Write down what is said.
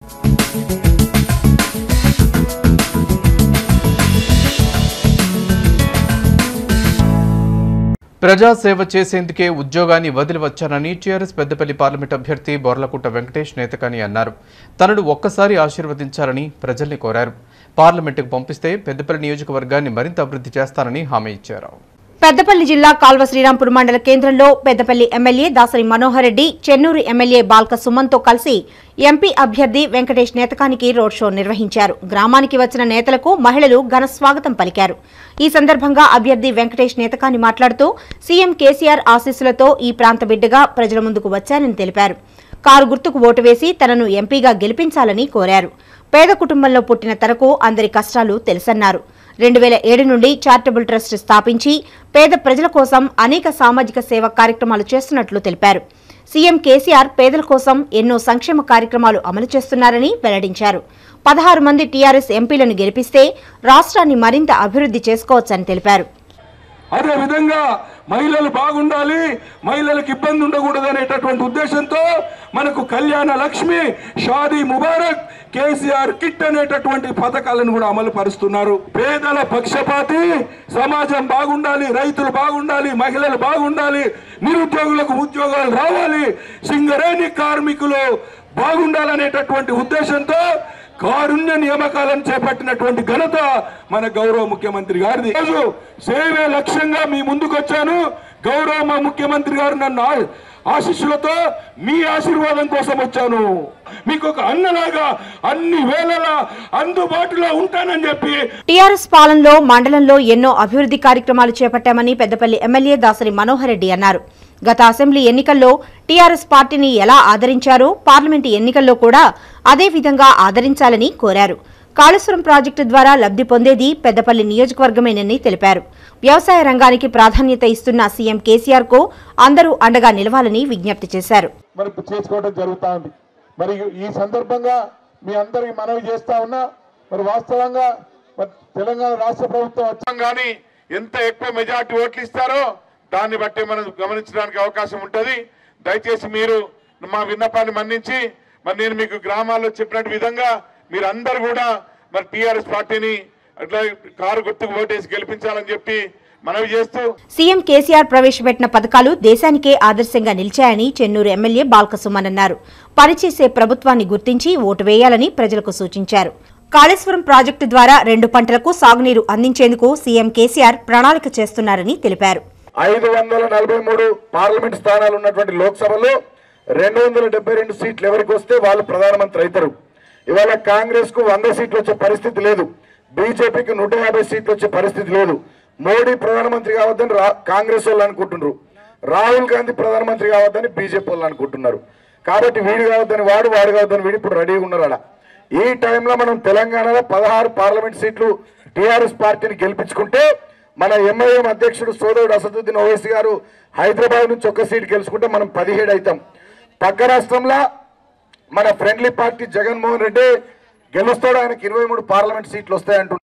ప్రజాసేవ చేసేందుకే ఉద్యోగాన్ని వదిలి వచ్చానని టీఆర్ఎస్ పెద్దపల్లి పార్లమెంట్ అభ్యర్థి బొర్లకుంట వెంకటేష్ నేతకాని అన్నారు తనను ఒక్కసారి ఆశీర్వదించాలని ప్రజల్ని కోరారు పార్లమెంటుకు పంపిస్తే పెద్దపల్లి నియోజకవర్గాన్ని మరింత అభివృద్ధి చేస్తానని హామీ ఇచ్చారు పెద్దపల్లి జిల్లా కాల్వ శ్రీరాంపూర్ మండల కేంద్రంలో పెద్దపల్లి ఎమ్మెల్యే దాసరి మనోహర్ రెడ్డి చెన్నూరు ఎమ్మెల్యే బాల్క సుమన్తో కలిసి ఎంపీ అభ్యర్థి వెంకటేష్ నేతకానికి రోడ్ షో నిర్వహించారు గ్రామానికి వచ్చిన నేతలకు మహిళలు ఘన స్వాగతం పలికారు ఈ సందర్భంగా అభ్యర్థి వెంకటేష్ నేతకాని మాట్లాడుతూ సీఎం కేసీఆర్ ఆశీస్సులతో ఈ ప్రాంత బిడ్డగా ప్రజల ముందుకు వచ్చానని తెలిపారు కారు గుర్తుకు ఓటు వేసి తనను ఎంపీగా గెలిపించాలని కోరారు పేద కుటుంబంలో పుట్టిన తనకు అందరి కష్టాలు తెలుసన్నారు రెండు వేల ఏడు నుండి చారిటబుల్ ట్రస్ట్ స్థాపించి పేద ప్రజల కోసం అనేక సామాజిక సేవా కార్యక్రమాలు చేస్తున్నట్లు తెలిపారు సీఎం కేసీఆర్ పేదల కోసం ఎన్నో సంక్షేమ కార్యక్రమాలు అమలు చేస్తున్నారని వెల్లడించారు పదహారు మంది టీఆర్ఎస్ ఎంపీలను గెలిపిస్తే రాష్ట్రాన్ని మరింత అభివృద్ధి చేసుకోవచ్చని తెలిపారు అదే విధంగా మహిళలు బాగుండాలి మహిళలకు ఇబ్బంది ఉండకూడదు అనేటటువంటి ఉద్దేశంతో మనకు కళ్యాణ లక్ష్మి షాదీ ముబారక్ కేసీఆర్ కిట్ అనేటటువంటి పథకాలను కూడా అమలు పరుస్తున్నారు పేదల పక్షపాతి సమాజం బాగుండాలి రైతులు బాగుండాలి మహిళలు బాగుండాలి నిరుద్యోగులకు ఉద్యోగాలు రావాలి సింగరేణి కార్మికులు బాగుండాలనేటటువంటి ఉద్దేశంతో కారుణ్య నియామకాలను చేపట్టినటువంటి ఘనత మన గౌరవ ముఖ్యమంత్రి గారిది ఈరోజు సేవే లక్ష్యంగా మీ ముందుకు వచ్చాను గౌరవ మా ముఖ్యమంత్రి గారు నన్ను ఆ- ఆశీస్సులతో మీ ఆశీర్వాదం కోసం వచ్చాను మీకు ఒక అన్నలాగా అన్ని వేళలా అందుబాటులో ఉంటానని చెప్పి టీఆర్ఎస్ పాలనలో మండలంలో ఎన్నో అభివృద్ధి కార్యక్రమాలు చేపట్టామని పెద్దపల్లి ఎమ్మెల్యే దాసరి మనోహర్ రెడ్డి అన్నారు గత అసెంబ్లీ ఎన్నికల్లో టీఆర్ఎస్ పార్టీని ఎలా ఆదరించారో పార్లమెంటు ఎన్నికల్లో కూడా అదే విధంగా ఆదరించాలని కోరారు కాళేశ్వరం ప్రాజెక్టు ద్వారా లబ్ధి పొందేది పెద్దపల్లి నియోజకవర్గమేనని తెలిపారు వ్యవసాయ రంగానికి ప్రాధాన్యత ఇస్తున్న సీఎం కేసీఆర్ కు అందరూ అండగా నిలవాలని విజ్ఞప్తి చేశారు మరి చేసుకోవడం జరుగుతూ ఉంది మరి ఈ సందర్భంగా మీ అందరికి మనవి చేస్తా ఉన్నా మరి వాస్తవంగా మరి తెలంగాణ రాష్ట్ర ప్రభుత్వం వచ్చాం కానీ ఎంత ఎక్కువ మెజార్టీ ఓట్లు ఇస్తారో దాన్ని బట్టి మనం గమనించడానికి అవకాశం ఉంటుంది దయచేసి మీరు మా విన్నపాన్ని మన్నించి మరి నేను మీకు గ్రామాల్లో చెప్పినట్టు విధంగా మీరు అందరు కూడా మరి టీఆర్ఎస్ పార్టీని అట్లా కారు గుర్తుకు ఓటేసి గెలిపించాలని చెప్పి మనవి చేస్తూ సీఎం కేసీఆర్ ప్రవేశపెట్టిన పథకాలు దేశానికే ఆదర్శంగా నిలిచాయని చెన్నూరు ఎమ్మెల్యే బాల్కసుమన్ అన్నారు పనిచేసే ప్రభుత్వాన్ని గుర్తించి ఓటు వేయాలని ప్రజలకు సూచించారు కాళేశ్వరం ప్రాజెక్టు ద్వారా రెండు పంటలకు సాగునీరు అందించేందుకు సీఎం కేసీఆర్ ప్రణాళిక చేస్తున్నారని తెలిపారు ఐదు వందల నలభై మూడు పార్లమెంట్ స్థానాలు ఉన్నటువంటి లోక్సభలో రెండు వందల డెబ్బై రెండు సీట్లు ఎవరికి వస్తే వాళ్ళు ప్రధానమంత్రి అవుతారు ఇవాళ కాంగ్రెస్ కు వంద సీట్లు వచ్చే పరిస్థితి లేదు బీజేపీకి నూట యాభై సీట్లు వచ్చే పరిస్థితి లేదు మోడీ ప్రధానమంత్రి కావద్దని రా- కాంగ్రెస్ వాళ్ళు అనుకుంటున్నారు రాహుల్ గాంధీ ప్రధానమంత్రి కావద్దని బీజేపీ వాళ్ళు అనుకుంటున్నారు కాబట్టి వీడు కావద్దని వాడు వాడు కావద్దని వీడు ఇప్పుడు రెడీగా ఉన్నారు అలా ఈ టైంలో మనం తెలంగాణలో పదహారు పార్లమెంట్ సీట్లు టీఆర్ఎస్ పార్టీని గెలిపించుకుంటే మన ఎంఐఎం అధ్యక్షుడు సోదరుడు అసదుద్దీన్ ఓవైసీ గారు హైదరాబాద్ నుంచి ఒక్క సీట్ గెలుచుకుంటే మనం పదిహేడు అవుతాం పక్క రాష్ట్రంలో మన ఫ్రెండ్లీ పార్టీ జగన్మోహన్ రెడ్డి గెలుస్తాడు ఆయనకి ఇరవై మూడు పార్లమెంట్ సీట్లు వస్తాయంటున్నారు